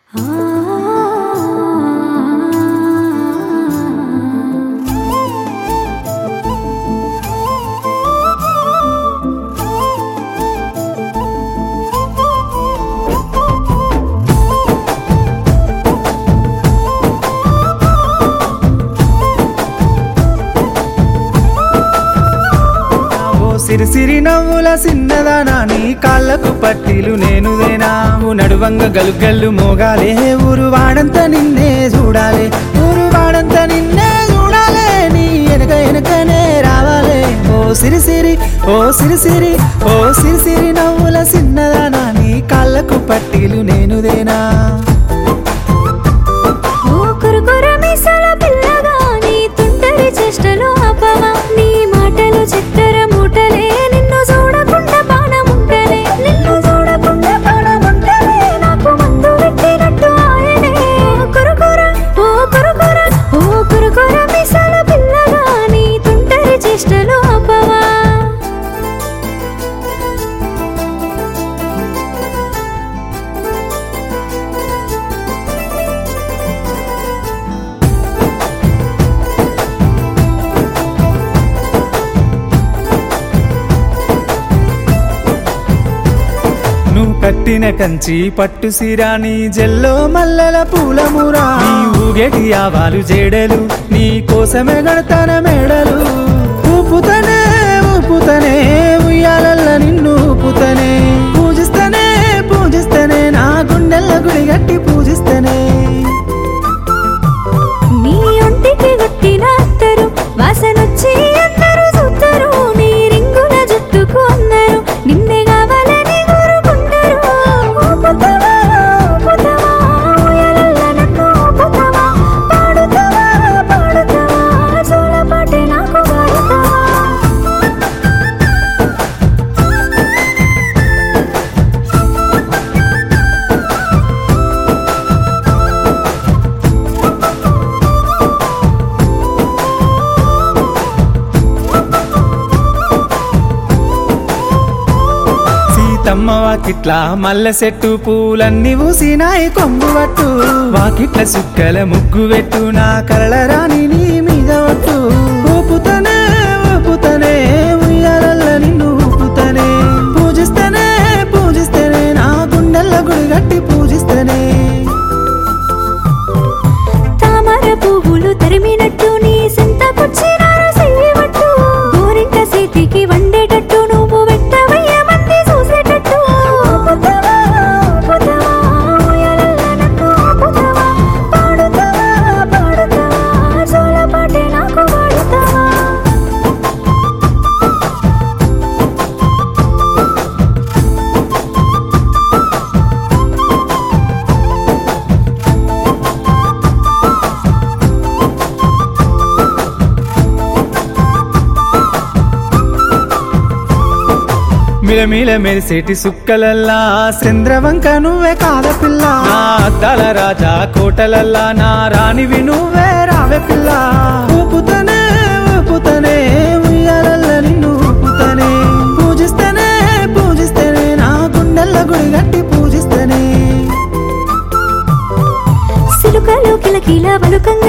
ఓ సిరిసిరి నవ్వుల సిన్నదానా నీ కాళ్ళకు పట్టీలు నేనుదేనా ఓ నడువంగ గలుగల్లు మోగాలే ఊరు వాడంత నిన్నే చూడాలి ఊరు వాడంత నిన్నే చూడాలి నీ వెనక వెనకనే రావాలే ఓ సిరిసిరి ఓ సిరిసిరి ఓ సిరిసిరి నవ్వుల సిన్నదానా నీ కాళ్ళకు పట్టీలు నేనుదేనా ఓ కురుకుర మీసాల పిల్లగా నీ తుంటరి చేష్టలు ఆపవా నీ మాటలు చక్కెర మూటలే నిన్ను చూడకుండా పానముంటలే నిన్ను చూడకుండా పానముంటలే నాకు మందు పెట్టినట్టు ఆయనే ఓ కురుకుర ఓ కురుకుర ఓ కురుకుర మీసాల పిల్లగా నీ తుంటరి చేష్టలు ఆపవా నువ్వు కట్టిన కంచి పట్టు సిరాని జెల్లో మల్లెల పూలమురా నీ ఊగేటి ఆవాలు జేడలు నీ కోసమే గడతాన మేడలు ఊపుతనే ఊపుతనే ఉయ్యాలల్ల నిన్ను ఊపుతనే పూజిస్తనే పూజిస్తనే నా గుండెల్ల గుడి గట్టి పూజిస్తనే నీ ఒంటికి గట్టిన అత్తరు వాసనొచ్చి అందరూ చూస్తారు నీ రింగుల జుట్టుకు అందరు నిన్నే కావాలని కోరుకుంటారు ఊపుతావా, ఊపుతావా, ఊయలల్ల నన్ను ఊపుతావా, పాడుతావా, పాడుతావా, జోలపాటే నాకు పాడుతావా సీతమ్మ వాకిట్ల మల్లె చెట్టు పూలన్నీ ఊసినాయి కొంగు పట్టు వాకిట్ల సుక్కల ముగ్గు పెట్టు నా కరళ రాణి నీ మీద పట్టు ఊపుతనే ఊపుతనే ఉయ్యాలల్ల నిన్ను ఊపుతనే పూజిస్తనే పూజిస్తనే నా గుండెల్ల గుడి గట్టి పూజిస్తనే తామర పువ్వులు తరిమినట్టు నీ సెంత పుచ్చినారు చెయ్యవట్టు గోరింట చేతికి వండేటట్టు నువ్వు వెంటవయ్య మంది చూసేటట్టు ఊపుతావా, ఊపుతావా, ఊయలల్ల నన్ను ఊపుతావా, పాడుతావా, పాడుతావా, జోలపాటే నాకు పాడుతావా మిలమిల మెరిసేటి సుక్కలల్లా చంద్రవంక నువ్వే కాద పిల్ల నా అద్దాల రాజా కోటలల్లా నా రాణివి నువ్వే రావే పిల్ల ఊపుతనే ఊపుతనే ఉయ్యాలల్ల నిన్ను ఊపుతనే పూజిస్తనే పూజిస్తనే నా గుండెల్ల గుడి గట్టి పూజిస్తనే సిలుకలు కిలకిల వలుకంగా